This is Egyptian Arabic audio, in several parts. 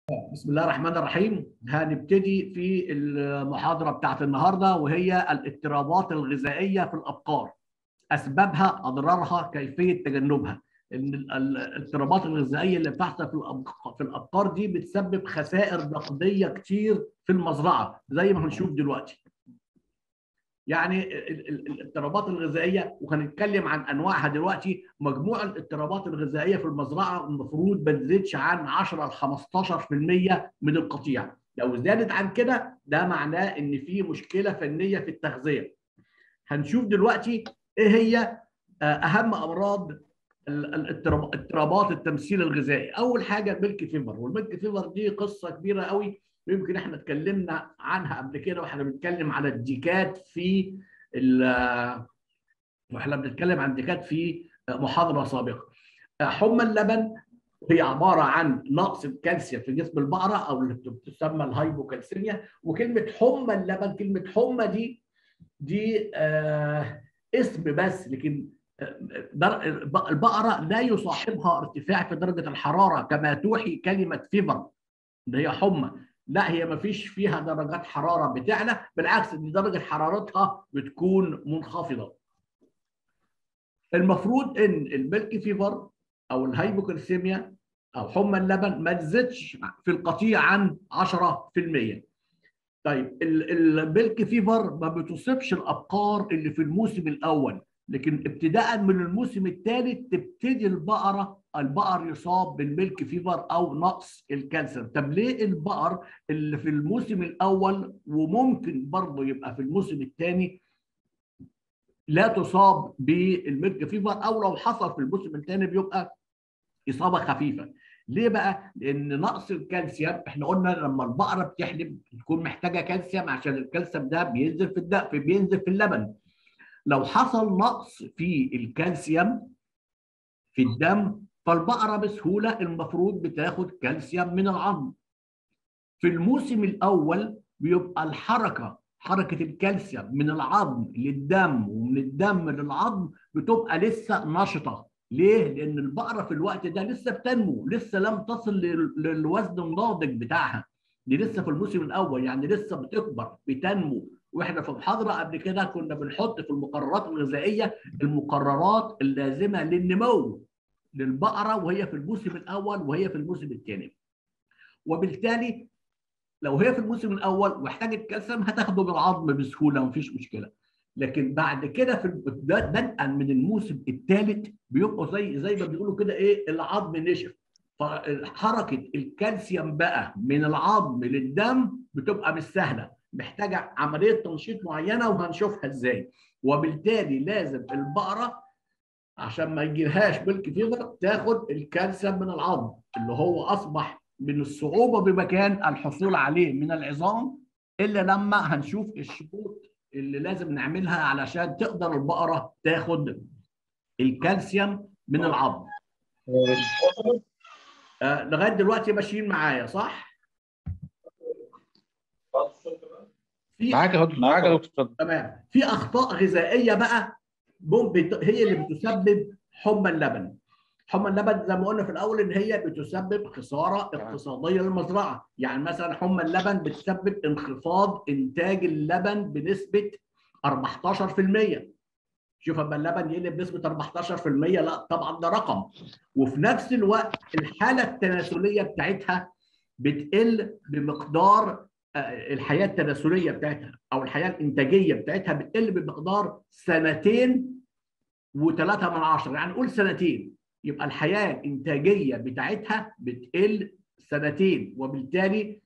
بسم الله الرحمن الرحيم هنبتدي في المحاضرة بتاعت النهاردة وهي الاضطرابات الغذائية في الأبقار أسبابها أضرارها كيفية تجنبها إن الاضطرابات الغذائية اللي بتحصل في الأبق- في الأبقار دي بتسبب خسائر نقدية كتير في المزرعة زي ما هنشوف دلوقتي يعني ال- ال- الاضطرابات الغذائيه وهنتكلم عن انواعها دلوقتي مجموع الاضطرابات الغذائيه في المزرعه المفروض ما تزيدش عن 10 ل 15% من القطيع لو زادت عن كده ده معناه ان في مشكله فنيه في التغذيه هنشوف دلوقتي ايه هي آه، اهم امراض ال- الاضطراب- اضطرابات التمثيل الغذائي اول حاجه الميلك فيفر والميلك فيفر دي قصه كبيره قوي ويمكن احنا اتكلمنا عنها قبل كده واحنا بنتكلم على الديكات في ال- واحنا بنتكلم عن ديكات في محاضره سابقه حمى اللبن هي عباره عن نقص الكالسيوم في جسم البقره او اللي بتسمى الهايبوكالسيميا وكلمه حمى اللبن كلمه حمى دي دي آه اسم بس لكن آه، در- البقره لا يصاحبها ارتفاع في درجه الحراره كما توحي كلمه فيفر اللي هي حمى لا هي ما فيش فيها درجات حراره بتعلى بالعكس دي درجه حرارتها بتكون منخفضه المفروض ان الميلك فيفر او الهايبوكالسيميا او حمى اللبن ما تزيدش في القطيع عن 10% طيب ال- الميلك فيفر ما بتصيبش الابقار اللي في الموسم الاول لكن ابتداء من الموسم الثالث تبتدي البقره البقر يصاب بالميلك فيفر او نقص الكالسيوم طب ليه البقر اللي في الموسم الاول وممكن برضه يبقى في الموسم الثاني لا تصاب بالميلك فيفر او لو حصل في الموسم الثاني بيبقى اصابه خفيفه ليه بقى؟ لان نقص الكالسيوم احنا قلنا لما البقره بتحلب بتكون محتاجه كالسيوم عشان الكالسيوم ده بينزل في الدم بينزل في اللبن لو حصل نقص في الكالسيوم في الدم فالبقره بسهوله المفروض بتاخد كالسيوم من العظم في الموسم الاول بيبقى الحركه حركه الكالسيوم من العظم للدم ومن الدم للعظم بتبقى لسه نشطه ليه؟ لان البقره في الوقت ده لسه بتنمو لسه لم تصل لل- للوزن الناضج بتاعها دي لسه في الموسم الاول يعني لسه بتكبر بتنمو واحنا في محاضره قبل كده كنا بنحط في المقررات الغذائيه المقررات اللازمه للنمو للبقره وهي في الموسم الاول وهي في الموسم الثاني وبالتالي لو هي في الموسم الاول واحتاجت كالسيوم هتاخده بالعظم بسهوله مفيش مشكله لكن بعد كده في الب- ده- بدءا من الموسم الثالث بيبقوا زي زي ما بيقولوا كده ايه العظم نشف فحركه الكالسيوم بقى من العظم للدم بتبقى مش سهله محتاجه عمليه تنشيط معينه وهنشوفها ازاي وبالتالي لازم البقره عشان ما يجيلهاش ميلك فيفر تاخد الكالسيوم من العظم اللي هو اصبح من الصعوبه بمكان الحصول عليه من العظام الا لما هنشوف الشروط اللي لازم نعملها علشان تقدر البقره تاخد الكالسيوم من العظم. آه لغايه دلوقتي ماشيين معايا صح؟ في معاك يا دكتور معاك يا دكتور اتفضل تمام في اخطاء غذائيه بقى ممكن هي اللي بتسبب حمى اللبن حمى اللبن زي ما قلنا في الاول ان هي بتسبب خساره اقتصاديه للمزرعه يعني مثلا حمى اللبن بتسبب انخفاض انتاج اللبن بنسبه 14% شوف اما اللبن يقل بنسبه 14% لا طبعا ده رقم وفي نفس الوقت الحاله التناسليه بتاعتها بتقل بمقدار آه، الحياه التناسليه بتاعتها او الحياه الانتاجيه بتاعتها بتقل بمقدار سنتين وثلاثة من عشرة يعني قول سنتين يبقى الحياه الانتاجيه بتاعتها بتقل سنتين وبالتالي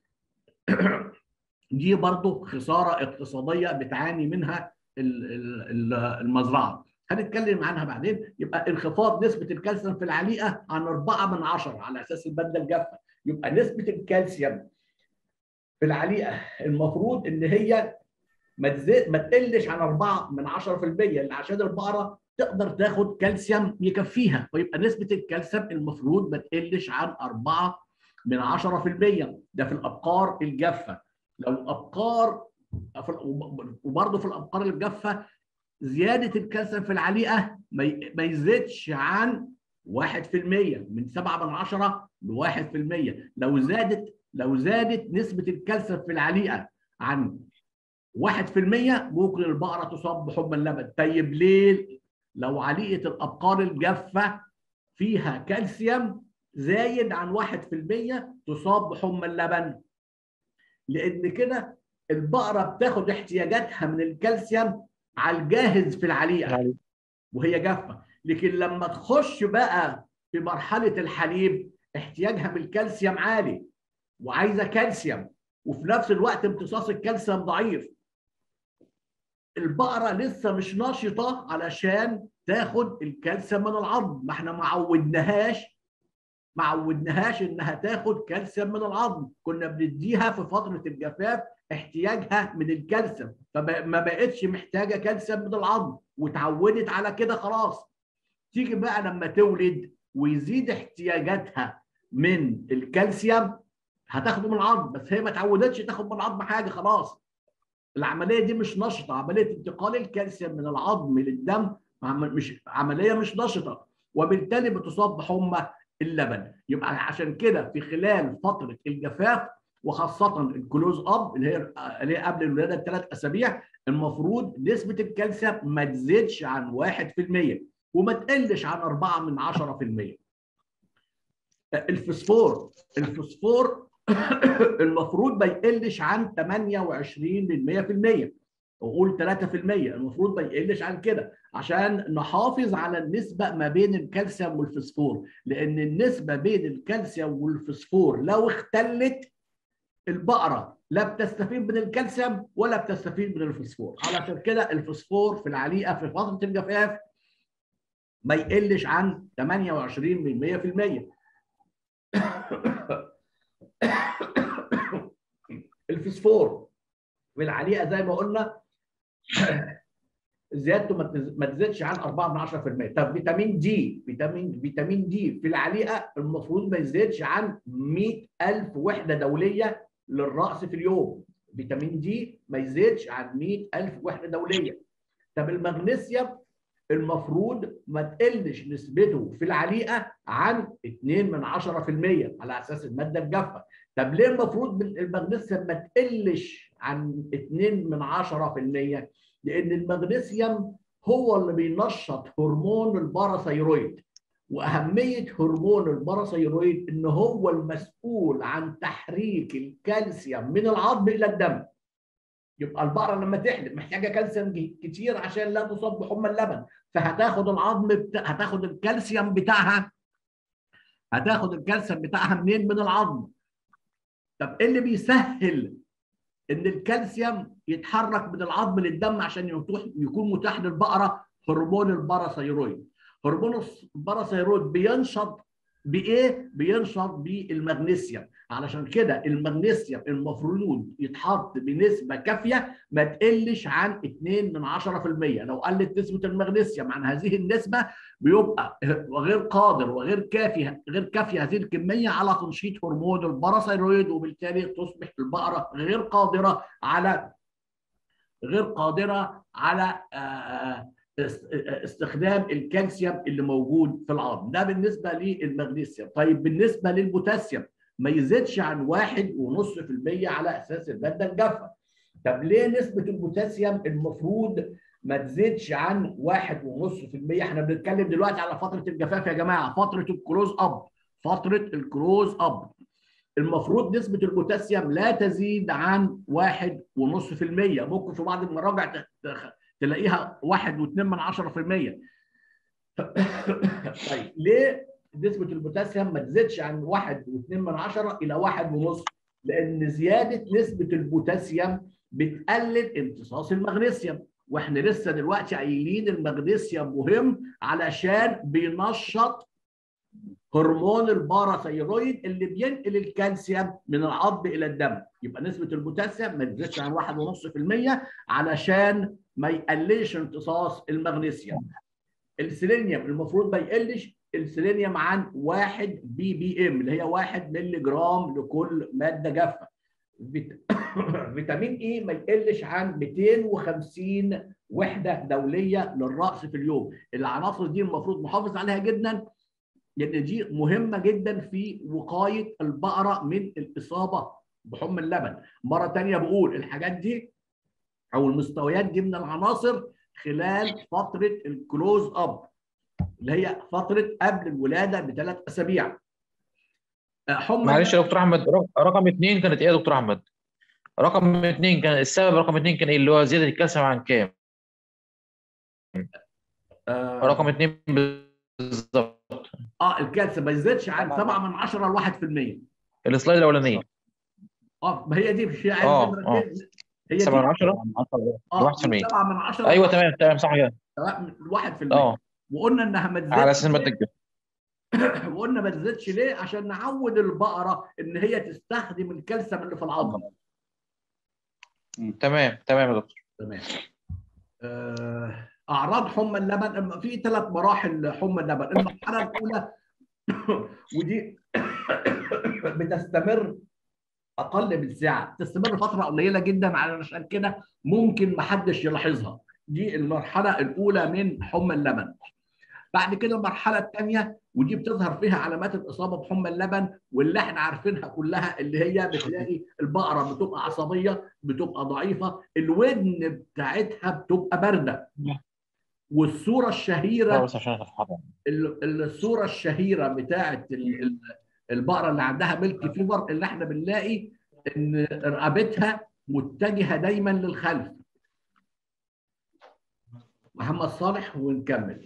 دي برضه خساره اقتصاديه بتعاني منها ال- ال- ال- المزرعه هنتكلم عنها بعدين يبقى انخفاض نسبه الكالسيوم في العليقه عن 4 من عشرة على اساس البده الجافه يبقى نسبه الكالسيوم في العليقه المفروض ان هي ما تزيد ما تقلش عن 4 من 10% لأن عشان البقره تقدر تاخد كالسيوم يكفيها ويبقى نسبه الكالسيوم المفروض ما تقلش عن 4 من 10% ده في الابقار الجافه لو الابقار وبرضه في الابقار الجافه زياده الكالسيوم في العليقه ما ي- ما يزيدش عن 1% من 7 من 10 ل 1% لو زادت لو زادت نسبه الكالسيوم في العليقه عن 1% ممكن البقره تصاب بحمى اللبن طيب ليه لو عليقه الابقار الجافه فيها كالسيوم زايد عن 1% تصاب بحمى اللبن لان كده البقره بتاخد احتياجاتها من الكالسيوم على الجاهز في العليقه وهي جافه لكن لما تخش بقى في مرحله الحليب احتياجها من الكالسيوم عالي وعايزه كالسيوم وفي نفس الوقت امتصاص الكالسيوم ضعيف البقره لسه مش نشطه علشان تاخد الكالسيوم من العظم ما احنا ما عودناهاش ما عودناهاش انها تاخد كالسيوم من العظم كنا بنديها في فتره الجفاف احتياجها من الكالسيوم فما بقتش محتاجه كالسيوم من العظم واتعودت على كده خلاص تيجي بقى لما تولد ويزيد احتياجاتها من الكالسيوم هتاخده من العظم بس هي ما اتعودتش تاخد من العظم حاجه خلاص العمليه دي مش نشطه عمليه انتقال الكالسيوم من العظم للدم مش عمليه مش نشطه وبالتالي بتصاب بحمى اللبن يبقى عشان كده في خلال فتره الجفاف وخاصه الكلوز اب اللي هي اللي هي قبل الولاده بثلاث اسابيع المفروض نسبه الكالسيوم ما تزيدش عن 1% وما تقلش عن 4 من 10% الفسفور الفسفور المفروض ما يقلش عن 28 100% وقول 3% المفروض ما يقلش عن كده عشان نحافظ على النسبة ما بين الكالسيوم والفسفور لأن النسبة بين الكالسيوم والفسفور لو اختلت البقرة لا بتستفيد من الكالسيوم ولا بتستفيد من الفسفور علشان كده الفسفور في العليقة في فترة الجفاف ما يقلش عن 28 الفسفور في العليقة زي ما قلنا زيادته ما تزيدش عن 4 من 10% طب فيتامين دي فيتامين فيتامين دي في العليقه المفروض ما يزيدش عن 100000 وحده دوليه للراس في اليوم فيتامين دي ما يزيدش عن 100000 وحده دوليه طب المغنيسيوم المفروض ما تقلش نسبته في العليقه عن 2 من 10% على اساس الماده الجافه طب ليه المفروض المغنيسيوم ما تقلش عن 2 من 10% لان المغنيسيوم هو اللي بينشط هرمون الباراثيرويد واهميه هرمون الباراثيرويد ان هو المسؤول عن تحريك الكالسيوم من العظم الى الدم يبقى البقره لما تحلب محتاجه كالسيوم كتير عشان لا تصاب بحمى اللبن فهتاخد العظم بتا... هتاخد الكالسيوم بتاعها هتاخد الكالسيوم بتاعها منين من العظم طب ايه اللي بيسهل ان الكالسيوم يتحرك من العظم للدم عشان يكون متاح للبقره هرمون الباراثيرويد هرمون الباراثيرويد بينشط بايه بينشط بالمغنيسيوم علشان كده المغنيسيوم المفروض يتحط بنسبه كافيه ما تقلش عن 2 من 10% لو قلت نسبه المغنيسيوم عن هذه النسبه بيبقى غير قادر وغير كافي غير كافيه هذه الكميه على تنشيط هرمون الباراثيرويد وبالتالي تصبح البقره غير قادره على غير قادره على استخدام الكالسيوم اللي موجود في العظم ده بالنسبه للمغنيسيوم طيب بالنسبه للبوتاسيوم ما يزيدش عن واحد ونص في المية على أساس المادة الجافة طب ليه نسبة البوتاسيوم المفروض ما تزيدش عن واحد ونص في المية احنا بنتكلم دلوقتي على فترة الجفاف يا جماعة فترة الكروز أب فترة الكروز أب المفروض نسبة البوتاسيوم لا تزيد عن واحد ونص في المية ممكن في بعض المراجع تلاقيها واحد واثنين من عشرة في المية طيب ليه نسبه البوتاسيوم ما تزيدش عن 1.2 من عشرة الى 1.5 لان زياده نسبه البوتاسيوم بتقلل امتصاص المغنيسيوم واحنا لسه دلوقتي قايلين المغنيسيوم مهم علشان بينشط هرمون الباراثيرويد اللي بينقل الكالسيوم من العظم الى الدم يبقى نسبه البوتاسيوم ما تزيدش عن 1.5% علشان ما يقللش امتصاص المغنيسيوم السيلينيوم المفروض ما يقلش السيلينيوم عن 1 بي بي ام اللي هي 1 مللي جرام لكل ماده جافه فيتامين اي ما يقلش عن 250 وحده دوليه للراس في اليوم العناصر دي المفروض نحافظ عليها جدا لان دي مهمه جدا في وقايه البقره من الاصابه بحمى اللبن مره ثانيه بقول الحاجات دي او المستويات دي من العناصر خلال فتره الكلوز اب اللي هي فتره قبل الولاده بثلاث اسابيع حمى معلش يا دكتور احمد رقم اثنين كانت ايه يا دكتور احمد؟ رقم اثنين كان السبب رقم اثنين كان ايه اللي هو زياده الكالسيوم عن كام؟ آه رقم اثنين بالظبط اه الكالسيوم ما يزيدش عن 7 من 10 ل 1% السلايد الاولانيه اه ما هي دي مش هي اه اه هي 7 من 10 اه 1% 7 من 10 ايوه تمام تمام صح كده 1% اه وقلنا انها ما تزيدش على اساس ما تنجح وقلنا ما تزيدش ليه؟ عشان نعود البقره ان هي تستخدم الكالسيوم اللي في العظم. تمام تمام يا دكتور. تمام. آه، اعراض حمى اللبن في ثلاث مراحل حمى اللبن، المرحله الاولى ودي بتستمر اقل من ساعه، تستمر فتره قليله جدا علشان كده ممكن ما حدش يلاحظها. دي المرحله الاولى من حمى اللبن. بعد كده المرحله الثانيه ودي بتظهر فيها علامات الاصابه بحمى اللبن واللي احنا عارفينها كلها اللي هي بتلاقي البقره بتبقى عصبيه بتبقى ضعيفه الودن بتاعتها بتبقى بارده والصوره الشهيره بس عشان الصوره الشهيره بتاعت البقره اللي عندها ميلك فيبر اللي احنا بنلاقي ان رقبتها متجهه دايما للخلف محمد صالح ونكمل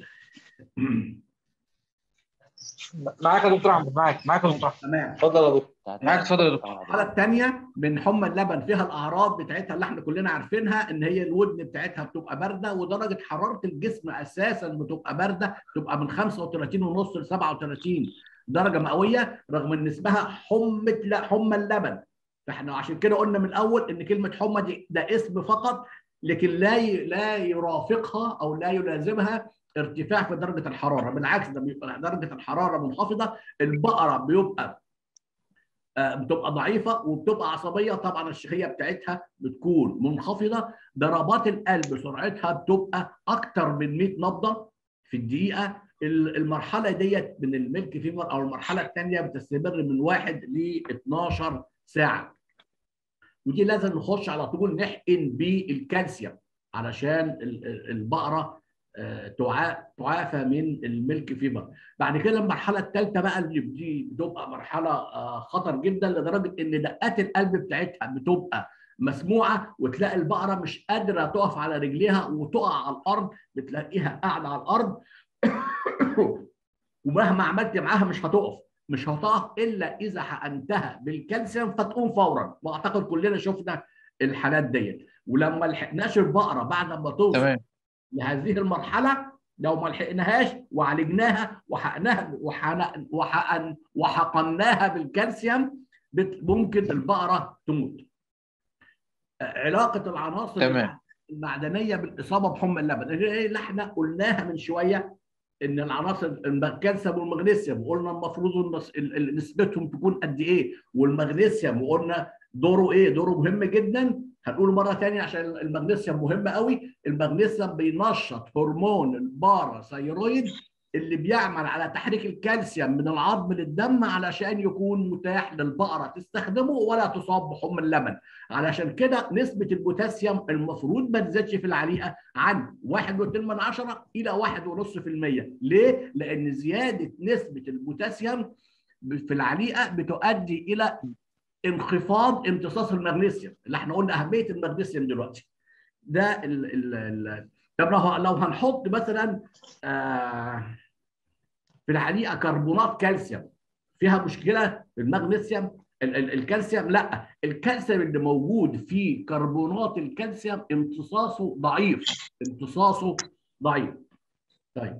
معاك يا دكتور احمد معاك معاك يا دكتور احمد تمام اتفضل يا دكتور معاك اتفضل يا دكتور الحاله الثانيه من حمى اللبن فيها الاعراض بتاعتها اللي احنا كلنا عارفينها ان هي الودن بتاعتها بتبقى بارده ودرجه حراره الجسم اساسا بتبقى بارده تبقى من 35 ونص ل 37 درجه مئويه رغم ان اسمها حمى لا حمى اللبن فاحنا عشان كده قلنا من الاول ان كلمه حمى دي ده اسم فقط لكن لا لا يرافقها او لا يلازمها ارتفاع في درجه الحراره بالعكس ده بيبقى درجه الحراره منخفضه البقره بيبقى بتبقى ضعيفه وبتبقى عصبيه طبعا الشهيه بتاعتها بتكون منخفضه ضربات القلب سرعتها بتبقى اكتر من 100 نبضه في الدقيقه المرحله ديت من الميلك فيفر او المرحله الثانيه بتستمر من 1 ل 12 ساعه ودي لازم نخش على طول نحقن بالكالسيوم علشان البقره تعافى من الميلك فيبر بعد كده المرحله الثالثه بقى اللي دي بتبقى مرحله خطر جدا لدرجه ان دقات القلب بتاعتها بتبقى مسموعه وتلاقي البقره مش قادره تقف على رجليها وتقع على الارض بتلاقيها قاعده على الارض ومهما عملت معاها مش هتقف مش هتقف الا اذا حقنتها بالكالسيوم فتقوم فورا واعتقد كلنا شفنا الحالات ديت ولما لحقناش البقره بعد ما توصل تمام لهذه المرحله لو ما لحقناهاش وعالجناها وحقناها وحقن وحقن وحقناها بالكالسيوم ممكن البقره تموت. علاقه العناصر تمام. المعدنيه بالاصابه بحمى اللبن اللي احنا قلناها من شويه ان العناصر الكالسيوم والمغنيسيوم قلنا المفروض نسبتهم تكون قد ايه والمغنيسيوم وقلنا دوره ايه؟ دوره مهم جدا هنقوله مره ثانيه عشان المغنيسيوم مهم قوي المغنيسيوم بينشط هرمون الباراثايرويد اللي بيعمل على تحريك الكالسيوم من العظم للدم علشان يكون متاح للبقره تستخدمه ولا تصاب بحمى اللبن علشان كده نسبه البوتاسيوم المفروض ما تزيدش في العليقه عن 1.2 الى 1.5% ليه؟ لان زياده نسبه البوتاسيوم في العليقه بتؤدي الى انخفاض امتصاص المغنيسيوم اللي احنا قلنا اهميه المغنيسيوم دلوقتي ده ال ال ال طب لو هنحط مثلا آه في الحقيقه كربونات كالسيوم فيها مشكله في المغنيسيوم ال ال الكالسيوم لا الكالسيوم اللي موجود في كربونات الكالسيوم امتصاصه ضعيف امتصاصه ضعيف طيب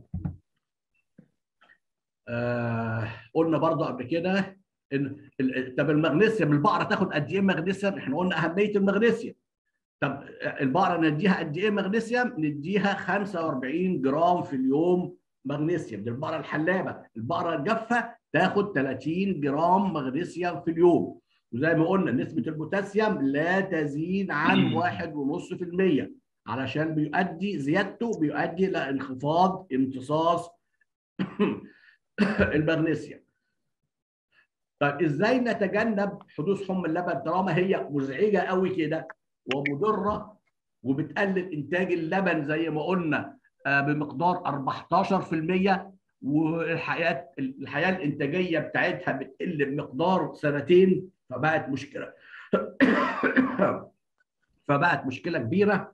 آه قلنا برضو قبل كده ان طب المغنيسيوم البقره تاخد قد ايه مغنيسيوم؟ احنا قلنا اهميه المغنيسيوم. طب البقره نديها قد ايه مغنيسيوم؟ نديها 45 جرام في اليوم مغنيسيوم، دي البقره الحلابه، البقره الجافه تاخد 30 جرام مغنيسيوم في اليوم. وزي ما قلنا نسبه البوتاسيوم لا تزيد عن 1.5% علشان بيؤدي زيادته بيؤدي الى انخفاض امتصاص المغنيسيوم طيب ازاي نتجنب حدوث حمى اللبن طالما هي مزعجه قوي كده ومضره وبتقلل انتاج اللبن زي ما قلنا بمقدار 14% والحياه الحياه الانتاجيه بتاعتها بتقل بمقدار سنتين فبقت مشكله فبقت مشكله كبيره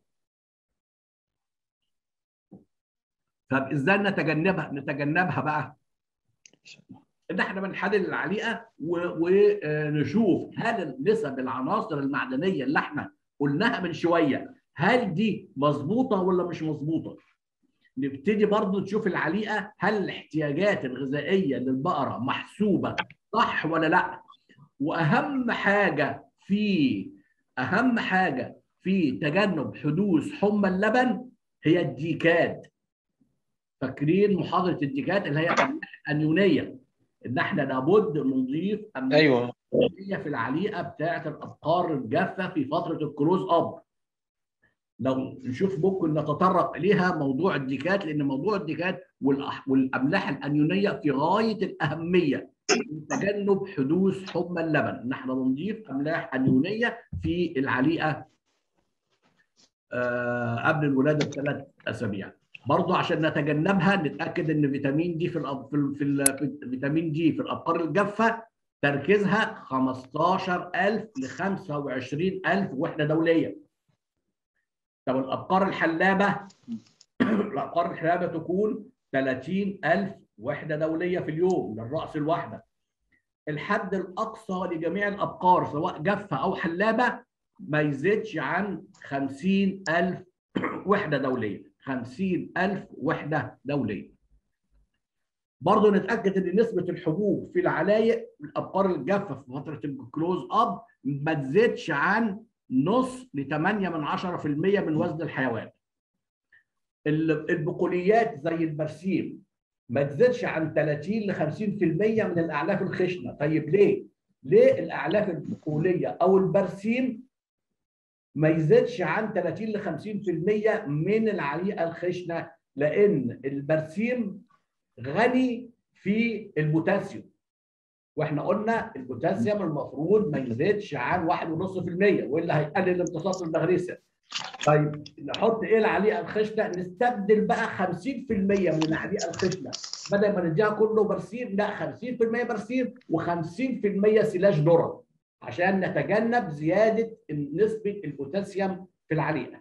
طب ازاي نتجنبها نتجنبها بقى ان احنا بنحلل العليقه ونشوف هل نسب العناصر المعدنيه اللي احنا قلناها من شويه هل دي مظبوطه ولا مش مظبوطه نبتدي برضو نشوف العليقه هل الاحتياجات الغذائيه للبقره محسوبه صح ولا لا واهم حاجه في اهم حاجه في تجنب حدوث حمى اللبن هي الديكات فاكرين محاضره الديكات اللي هي انيونيه ان احنا لابد نضيف ايوه في العليقه بتاعه الابقار الجافه في فتره الكروز اب لو نشوف ممكن نتطرق اليها موضوع الديكات لان موضوع الديكات والاملاح الانيونيه في غايه الاهميه تجنب حدوث حمى اللبن ان احنا نضيف املاح انيونيه في العليقه آه قبل الولاده بثلاث اسابيع برضه عشان نتجنبها نتاكد ان فيتامين دي في الأب... في, ال... في, ال... في فيتامين دي في الابقار الجافه تركيزها 15000 ل 25000 وحده دوليه. طب الابقار الحلابه الابقار الحلابه تكون 30000 وحده دوليه في اليوم للراس الواحده. الحد الاقصى لجميع الابقار سواء جافه او حلابه ما يزيدش عن 50000 وحده دوليه. 50000 وحدة دولية برضه نتأكد أن نسبة الحبوب في العلايق الأبقار الجافة في فترة الكلوز أب ما تزيدش عن نص ل 8 من 10% من وزن الحيوان. البقوليات زي البرسيم ما تزيدش عن 30 ل 50% من الأعلاف الخشنة، طيب ليه؟ ليه الأعلاف البقولية أو البرسيم ما يزيدش عن 30 ل 50% من العليقه الخشنه لان البرسيم غني في البوتاسيوم واحنا قلنا البوتاسيوم المفروض ما يزيدش عن 1.5% والا هيقلل امتصاص المغنيسيوم طيب نحط ايه العليقه الخشنه نستبدل بقى 50% من العليقه الخشنه بدل ما نديها كله برسيم لا 50% برسيم و50% سلاش ذره عشان نتجنب زياده نسبه البوتاسيوم في العليقه.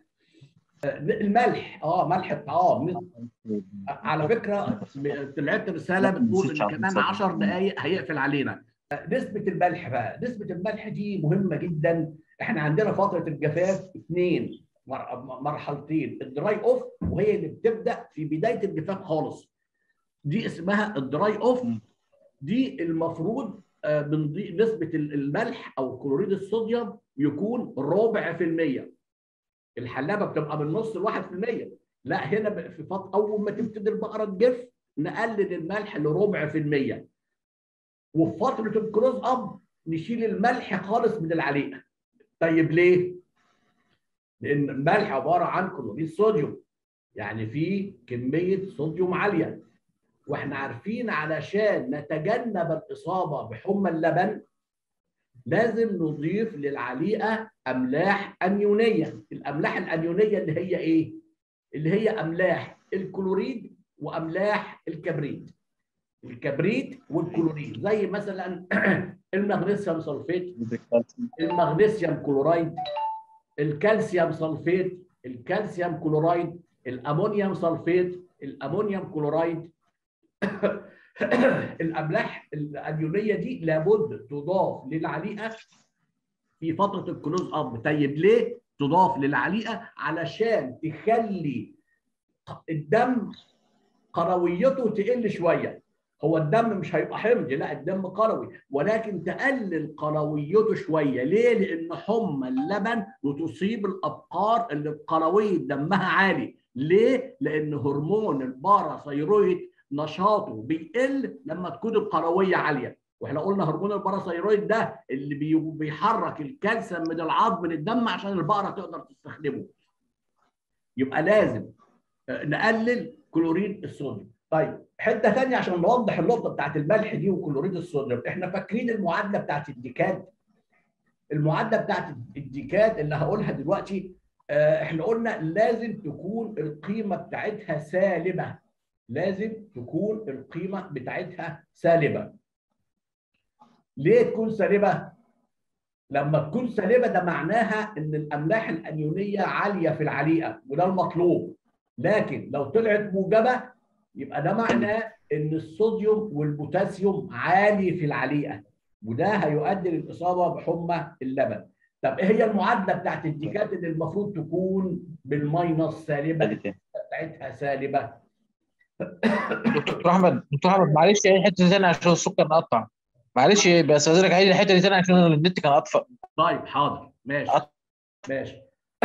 الملح اه ملح الطعام على فكره طلعت رساله بتقول ان كمان 10 دقائق هيقفل علينا. نسبه الملح بقى، نسبه الملح دي مهمه جدا، احنا عندنا فتره الجفاف اثنين مرحلتين الدراي اوف وهي اللي بتبدا في بدايه الجفاف خالص. دي اسمها الدراي اوف دي المفروض بنضيف نسبه الملح او كلوريد الصوديوم يكون ربع في المية الحلابه بتبقى من نص لواحد في المية لا هنا في فط اول ما تبتدي البقره تجف نقلل الملح لربع في المية وفي فتره الكروز اب نشيل الملح خالص من العليقه طيب ليه؟ لان الملح عباره عن كلوريد صوديوم يعني فيه كميه صوديوم عاليه واحنا عارفين علشان نتجنب الاصابه بحمى اللبن لازم نضيف للعليقه املاح انيونيه الاملاح الانيونيه اللي هي ايه اللي هي املاح الكلوريد واملاح الكبريت الكبريت والكلوريد زي مثلا المغنيسيوم سلفيت المغنيسيوم كلورايد الكالسيوم سلفيت الكالسيوم كلورايد الامونيوم سلفيت الامونيوم كلورايد الاملاح الانيونيه دي لابد تضاف للعليقه في فتره الكلوز اب طيب ليه تضاف للعليقه علشان تخلي الدم قرويته تقل شويه هو الدم مش هيبقى حمض لا الدم قروي ولكن تقلل قرويته شويه ليه لان حمى اللبن وتصيب الابقار اللي قرويه دمها عالي ليه لان هرمون الباراثيرويد نشاطه بيقل لما تكون القرويه عاليه واحنا قلنا هرمون الباراثيرويد ده اللي بيحرك الكالسيوم من العظم من الدم عشان البقره تقدر تستخدمه يبقى لازم نقلل كلوريد الصوديوم طيب حته ثانيه عشان نوضح النقطه بتاعت الملح دي وكلوريد الصوديوم احنا فاكرين المعادله بتاعت الديكات المعادله بتاعت الديكات اللي هقولها دلوقتي احنا قلنا لازم تكون القيمه بتاعتها سالبه لازم تكون القيمه بتاعتها سالبه ليه تكون سالبه لما تكون سالبه ده معناها ان الاملاح الانيونيه عاليه في العليقه وده المطلوب لكن لو طلعت موجبه يبقى ده معناه ان الصوديوم والبوتاسيوم عالي في العليقه وده هيؤدي للاصابه بحمى اللبن طب ايه هي المعادله بتاعت الديكات اللي المفروض تكون بالماينس سالبه بتاعتها سالبه دكتور احمد دكتور احمد معلش اي حته ثانيه عشان السكر مقطع معلش بس عايزك عيد الحته دي ثانيه عشان النت كان اطفى طيب حاضر ماشي أط... ماشي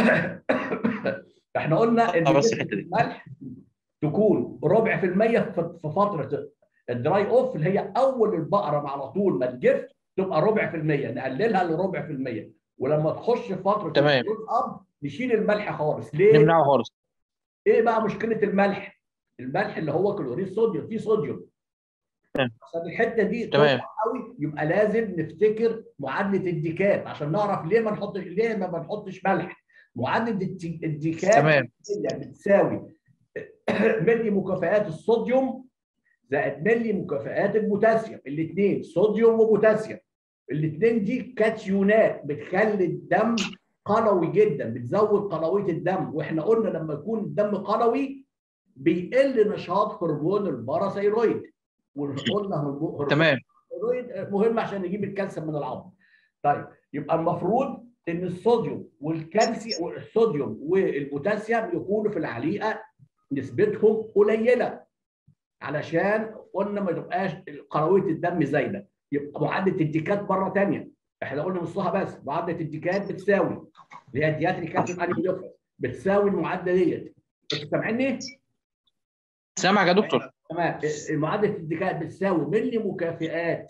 احنا قلنا ان بس الحته دي الملح تكون ربع في المية في فترة الدراي اوف اللي هي اول البقرة على طول ما تجف تبقى ربع في المية نقللها لربع في المية ولما تخش في فترة تمام اب نشيل الملح خالص ليه؟ نمنعه خالص ايه بقى مشكلة الملح؟ الملح اللي هو كلوريد صوديوم فيه صوديوم عشان الحته دي تمام قوي يبقى لازم نفتكر معادله الديكات عشان نعرف ليه ما نحطش ليه ما بنحطش ملح معادله الديكات تمام بتساوي ملي مكافئات الصوديوم زائد ملي مكافئات البوتاسيوم الاثنين صوديوم وبوتاسيوم الاثنين دي كاتيونات بتخلي الدم قلوي جدا بتزود قلويه الدم واحنا قلنا لما يكون الدم قلوي بيقل نشاط هرمون الباراثيرويد وقلنا هرمون تمام الثيرويد مهم عشان نجيب الكالسيوم من العظم طيب يبقى المفروض ان الصوديوم والكالسيوم الصوديوم والبوتاسيوم يكونوا في العليقه نسبتهم قليله علشان قلنا ما تبقاش قرويه الدم زايده يبقى معادله الديكات مره ثانيه احنا قلنا نصها بس معادله الديكات بتساوي اللي هي الدياتري كالسيوم انيميوفرس بتساوي المعادله ديت انتوا سامعيني؟ سامعك يا دكتور تمام معادله الديكات بتساوي ملي مكافئات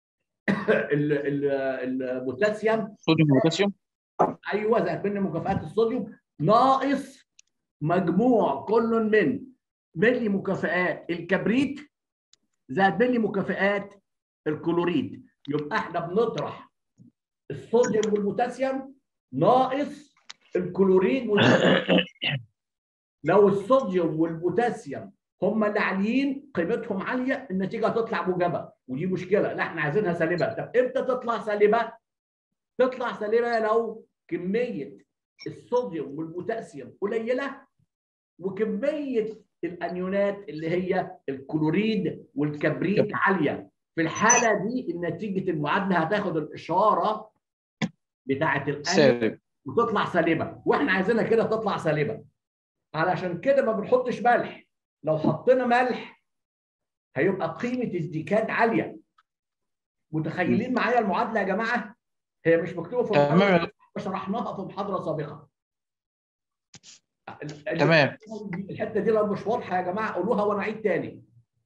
البوتاسيوم صوديوم وبوتاسيوم ايوه زائد ملي مكافئات الصوديوم ناقص مجموع كل من ملي مكافئات الكبريت زائد ملي مكافئات الكلوريد يبقى احنا بنطرح الصوديوم والبوتاسيوم ناقص الكلوريد والكبريت لو الصوديوم والبوتاسيوم هم اللي عاليين قيمتهم عاليه النتيجه هتطلع موجبه ودي مشكله لا احنا عايزينها سالبه طب امتى تطلع سالبه؟ تطلع سالبه لو كميه الصوديوم والبوتاسيوم قليله وكميه الانيونات اللي هي الكلوريد والكبريت عاليه في الحاله دي نتيجه المعادله هتاخد الاشاره بتاعه الانيون وتطلع سالبه واحنا عايزينها كده تطلع سالبه علشان كده ما بنحطش ملح لو حطينا ملح هيبقى قيمه الديكات عاليه متخيلين معايا المعادله يا جماعه هي مش مكتوبه في تمام شرحناها في محاضره سابقه تمام الحته دي لو مش واضحه يا جماعه قولوها وانا اعيد تاني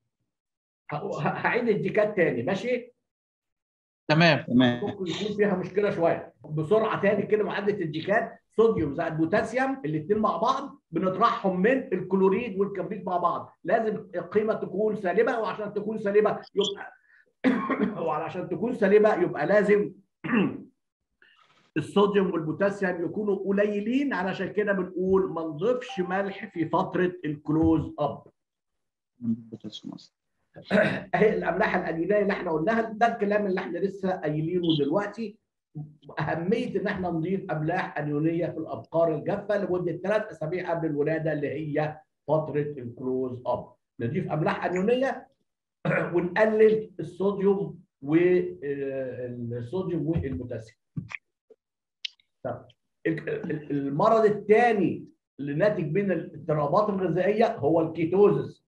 هعيد الديكات تاني ماشي تمام تمام ممكن يكون فيها مشكله شويه بسرعه تاني كده معادله الديكات صوديوم زائد بوتاسيوم الاثنين مع بعض بنطرحهم من الكلوريد والكبريت مع بعض لازم القيمه تكون سالبه وعشان تكون سالبه يبقى وعشان تكون سالبه يبقى لازم الصوديوم والبوتاسيوم يكونوا قليلين علشان كده بنقول ما نضيفش ملح في فتره الكلوز اب اهي الاملاح الانيونيه اللي احنا قلناها ده الكلام اللي احنا لسه قايلينه دلوقتي اهميه ان احنا نضيف املاح انيونيه في الابقار الجافه لمده ثلاث اسابيع قبل الولاده اللي هي فتره الكلوز اب نضيف املاح انيونيه ونقلل الصوديوم والصوديوم والبوتاسيوم طب المرض الثاني اللي ناتج من الاضطرابات الغذائيه هو الكيتوزس